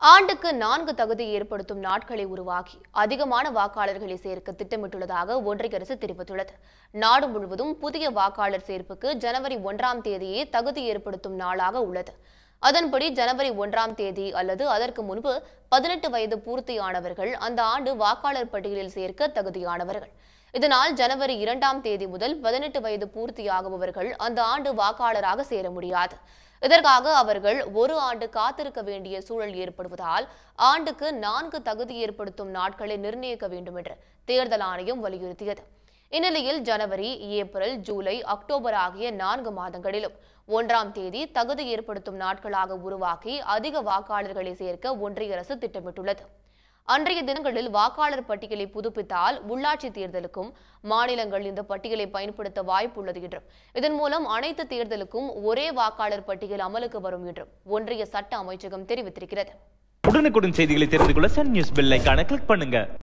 ஆண்டுக்கு நான்கு தகுதி ஏற்படுத்தும் நாட்களை உருவாக்கி அதிகமான வாக்காளர்களை சேர்க்க திட்டமிட்டுள்ளதாக ஒன்றிய அரசு தெரிவித்துள்ளது நாடு முழுவதும் புதிய வாக்காளர் சேர்ப்புக்கு ஜனவரி ஒன்றாம் தேதியே தகுதி ஏற்படுத்தும் நாளாக உள்ளது அதன்படி ஜனவரி ஒன்றாம் தேதி அல்லது அதற்கு முன்பு பதினெட்டு வயது பூர்த்தியானவர்கள் அந்த ஆண்டு வாக்காளர் பட்டியலில் சேர்க்க தகுதியானவர்கள் இதனால் ஜனவரி இரண்டாம் தேதி முதல் பதினெட்டு வயது பூர்த்தியாகுபவர்கள் அந்த ஆண்டு வாக்காளராக சேர முடியாது இதற்காக அவர்கள் ஒரு ஆண்டு காத்திருக்க வேண்டிய சூழல் ஏற்படுவதால் ஆண்டுக்கு நான்கு தகுதி ஏற்படுத்தும் நாட்களை நிர்ணயிக்க வேண்டும் என்று தேர்தல் ஆணையம் வலியுறுத்தியது இந்நிலையில் ஜனவரி ஏப்ரல் ஜூலை அக்டோபர் ஆகிய நான்கு மாதங்களிலும் ஒன்றாம் தேதி தகுதி ஏற்படுத்தும் நாட்களாக உருவாக்கி அதிக வாக்காளர்களை சேர்க்க ஒன்றிய அரசு திட்டமிட்டுள்ளது அன்றைய தினங்களில் வாக்காளர் பட்டியலை புதுப்பித்தால் உள்ளாட்சி தேர்தலுக்கும் மாநிலங்கள் இந்த பட்டியலை பயன்படுத்த வாய்ப்புள்ளது என்றும் இதன் மூலம் அனைத்து தேர்தலுக்கும் ஒரே வாக்காளர் பட்டியல் அமலுக்கு வரும் என்றும் ஒன்றிய சட்ட அமைச்சகம் தெரிவித்திருக்கிறது உடனுக்குடன் செய்திகளை தெரிந்து கொள்ள சன் நியூஸ் பெல் ஐகானை கிளிக் பண்ணுங்க